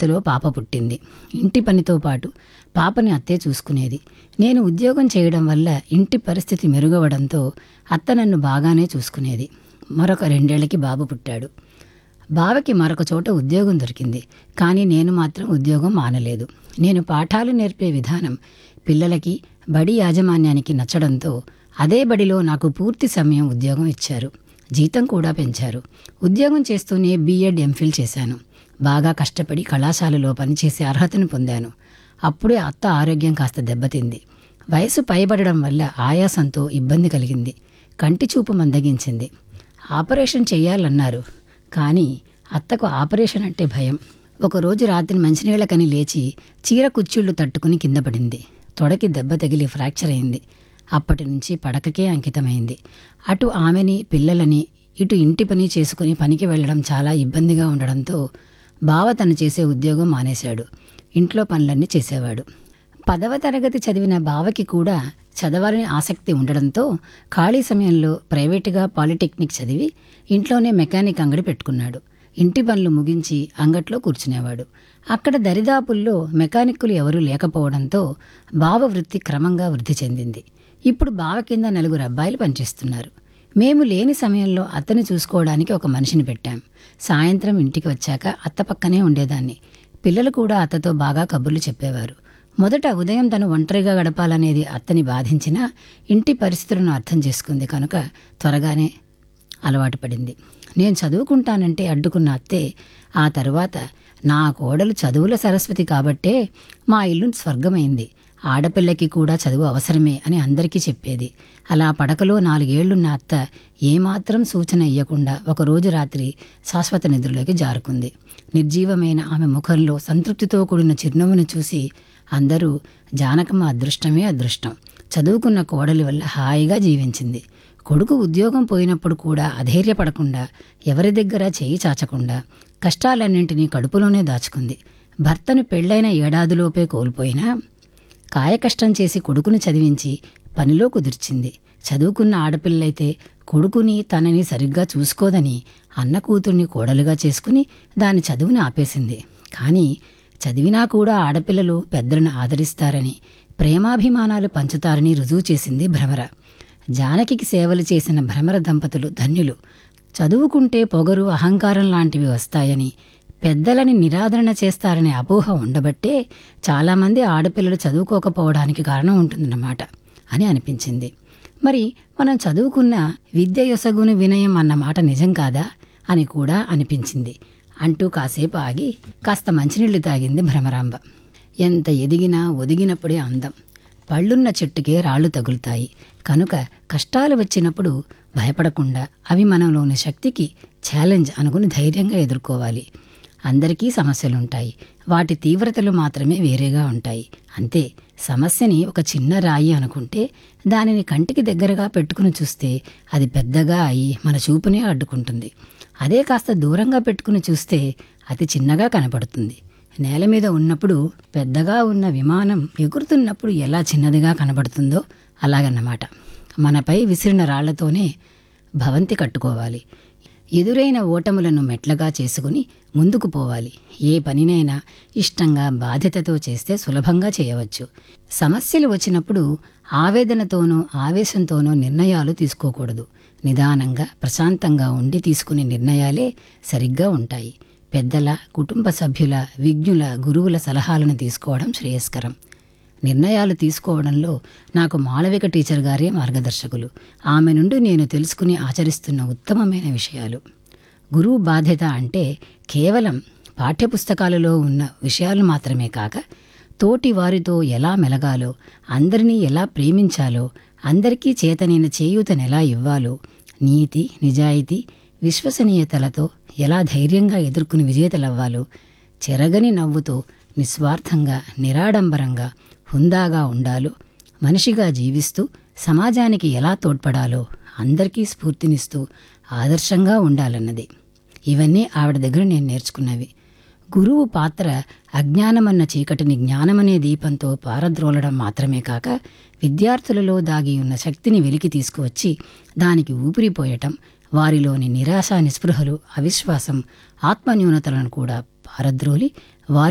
అంతలో పాప పుట్టింది ఇంటి పనితో పాటు పాపని అత్తే చూసుకునేది నేను ఉద్యోగం చేయడం వల్ల ఇంటి పరిస్థితి మెరుగవడంతో అత్త నన్ను బాగానే చూసుకునేది మరొక రెండేళ్లకి బాబు పుట్టాడు బావకి మరొక చోట ఉద్యోగం దొరికింది కానీ నేను మాత్రం ఉద్యోగం మానలేదు నేను పాఠాలు నేర్పే విధానం పిల్లలకి బడి యాజమాన్యానికి నచ్చడంతో అదే బడిలో నాకు పూర్తి సమయం ఉద్యోగం ఇచ్చారు జీతం కూడా పెంచారు ఉద్యోగం చేస్తూనే బీఎడ్ ఎంఫిల్ చేశాను బాగా కష్టపడి కళాశాలలో పనిచేసే అర్హతను పొందాను అప్పుడే అత్త ఆరోగ్యం కాస్త దెబ్బతింది వయసు పైబడడం వల్ల ఆయాసంతో ఇబ్బంది కలిగింది కంటి చూపు మందగించింది ఆపరేషన్ చేయాలన్నారు కానీ అత్తకు ఆపరేషన్ అంటే భయం ఒకరోజు రాత్రి మంచినీళ్ళకని లేచి చీర కుచ్చిళ్ళు తట్టుకుని కింద పడింది తొడకి దెబ్బ తగిలి ఫ్రాక్చర్ అయింది అప్పటి నుంచి పడకకే అంకితమైంది అటు ఆమెని పిల్లలని ఇటు ఇంటి పని చేసుకుని పనికి వెళ్ళడం చాలా ఇబ్బందిగా ఉండడంతో బావ తను చేసే ఉద్యోగం మానేశాడు ఇంట్లో పనులన్నీ చేసేవాడు పదవ తరగతి చదివిన బావకి కూడా చదవాలని ఆసక్తి ఉండడంతో ఖాళీ సమయంలో ప్రైవేటుగా పాలిటెక్నిక్ చదివి ఇంట్లోనే మెకానిక్ అంగడి పెట్టుకున్నాడు ఇంటి పనులు ముగించి అంగట్లో కూర్చునేవాడు అక్కడ దరిదాపుల్లో మెకానిక్కులు ఎవరూ లేకపోవడంతో బావ వృత్తి క్రమంగా వృద్ధి చెందింది ఇప్పుడు బావ కింద నలుగురు అబ్బాయిలు పనిచేస్తున్నారు మేము లేని సమయంలో అత్తని చూసుకోవడానికి ఒక మనిషిని పెట్టాం సాయంత్రం ఇంటికి వచ్చాక అత్త పక్కనే ఉండేదాన్ని పిల్లలు కూడా అత్తతో బాగా కబుర్లు చెప్పేవారు మొదట ఉదయం తను ఒంటరిగా గడపాలనేది అత్తని బాధించినా ఇంటి పరిస్థితులను అర్థం చేసుకుంది కనుక త్వరగానే అలవాటు పడింది నేను చదువుకుంటానంటే అడ్డుకున్న అత్తే ఆ తరువాత నా కోడలు చదువుల సరస్వతి కాబట్టే మా ఇల్లు స్వర్గమైంది ఆడపిల్లకి కూడా చదువు అవసరమే అని అందరికీ చెప్పేది అలా పడకలో నాలుగేళ్లున్న అత్త ఏమాత్రం సూచన ఇయ్యకుండా ఒకరోజు రాత్రి శాశ్వత నిద్రలోకి జారుకుంది నిర్జీవమైన ఆమె ముఖంలో సంతృప్తితో కూడిన చిరునవ్వును చూసి అందరూ జానకమ్మ అదృష్టమే అదృష్టం చదువుకున్న కోడలి వల్ల హాయిగా జీవించింది కొడుకు ఉద్యోగం పోయినప్పుడు కూడా అధైర్యపడకుండా ఎవరి దగ్గర చేయి చాచకుండా కష్టాలన్నింటినీ కడుపులోనే దాచుకుంది భర్తను పెళ్లైన ఏడాదిలోపే కోల్పోయినా కాయకష్టం చేసి కొడుకుని చదివించి పనిలో కుదిర్చింది చదువుకున్న ఆడపిల్లైతే కొడుకుని తనని సరిగ్గా చూసుకోదని అన్న కూతుర్ని కోడలుగా చేసుకుని దాని చదువుని ఆపేసింది కానీ చదివినా కూడా ఆడపిల్లలు పెద్దలను ఆదరిస్తారని ప్రేమాభిమానాలు పంచుతారని రుజువు చేసింది భ్రమర జానకికి సేవలు చేసిన భ్రమర దంపతులు ధన్యులు చదువుకుంటే పొగరు అహంకారం లాంటివి వస్తాయని పెద్దలని నిరాదరణ చేస్తారనే అపోహ ఉండబట్టే చాలామంది ఆడపిల్లలు చదువుకోకపోవడానికి కారణం ఉంటుందన్నమాట అని అనిపించింది మరి మనం చదువుకున్న విద్య యొసగుని వినయం అన్న మాట నిజం కాదా అని కూడా అనిపించింది అంటూ కాసేపు ఆగి కాస్త మంచినీళ్లు తాగింది భ్రమరాంబ ఎంత ఎదిగినా ఒదిగినప్పుడే అందం పళ్ళున్న చెట్టుకే రాళ్ళు తగులుతాయి కనుక కష్టాలు వచ్చినప్పుడు భయపడకుండా అవి మనలోని శక్తికి ఛాలెంజ్ అనుకుని ధైర్యంగా ఎదుర్కోవాలి అందరికీ సమస్యలుంటాయి వాటి తీవ్రతలు మాత్రమే వేరేగా ఉంటాయి అంతే సమస్యని ఒక చిన్న రాయి అనుకుంటే దానిని కంటికి దగ్గరగా పెట్టుకుని చూస్తే అది పెద్దగా అయి మన చూపునే అడ్డుకుంటుంది అదే కాస్త దూరంగా పెట్టుకుని చూస్తే అతి చిన్నగా కనపడుతుంది నేల మీద ఉన్నప్పుడు పెద్దగా ఉన్న విమానం ఎగురుతున్నప్పుడు ఎలా చిన్నదిగా కనబడుతుందో అలాగన్నమాట మనపై విసిరిన రాళ్లతోనే భవంతి కట్టుకోవాలి ఎదురైన ఓటములను మెట్లగా చేసుకుని ముందుకు పోవాలి ఏ పనినైనా ఇష్టంగా బాధ్యతతో చేస్తే సులభంగా చేయవచ్చు సమస్యలు వచ్చినప్పుడు ఆవేదనతోనో ఆవేశంతోనో నిర్ణయాలు తీసుకోకూడదు నిదానంగా ప్రశాంతంగా ఉండి తీసుకునే నిర్ణయాలే సరిగ్గా ఉంటాయి పెద్దల కుటుంబ సభ్యుల విజ్ఞుల గురువుల సలహాలను తీసుకోవడం శ్రేయస్కరం నిర్ణయాలు తీసుకోవడంలో నాకు మాళవిక టీచర్ గారే మార్గదర్శకులు ఆమె నుండి నేను తెలుసుకుని ఆచరిస్తున్న ఉత్తమమైన విషయాలు గురువు బాధ్యత అంటే కేవలం పాఠ్యపుస్తకాలలో ఉన్న విషయాలు మాత్రమే కాక తోటి వారితో ఎలా మెలగాలో అందరినీ ఎలా ప్రేమించాలో అందరికీ చేతనైన చేయూతను ఎలా ఇవ్వాలో నీతి నిజాయితీ విశ్వసనీయతలతో ఎలా ధైర్యంగా ఎదుర్కొని విజేతలవ్వాలో చెరగని నవ్వుతో నిస్వార్థంగా నిరాడంబరంగా హుందాగా ఉండాలో మనిషిగా జీవిస్తూ సమాజానికి ఎలా తోడ్పడాలో అందరికీ స్ఫూర్తినిస్తూ ఆదర్శంగా ఉండాలన్నది ఇవన్నీ ఆవిడ దగ్గర నేను నేర్చుకున్నవి గురువు పాత్ర అజ్ఞానమన్న చీకటిని జ్ఞానమనే దీపంతో పారద్రోలడం మాత్రమే కాక విద్యార్థులలో దాగి ఉన్న శక్తిని వెలికి తీసుకువచ్చి దానికి ఊపిరిపోయటం వారిలోని నిరాశ నిస్పృహలు అవిశ్వాసం ఆత్మన్యూనతలను కూడా పారద్రోలి వారి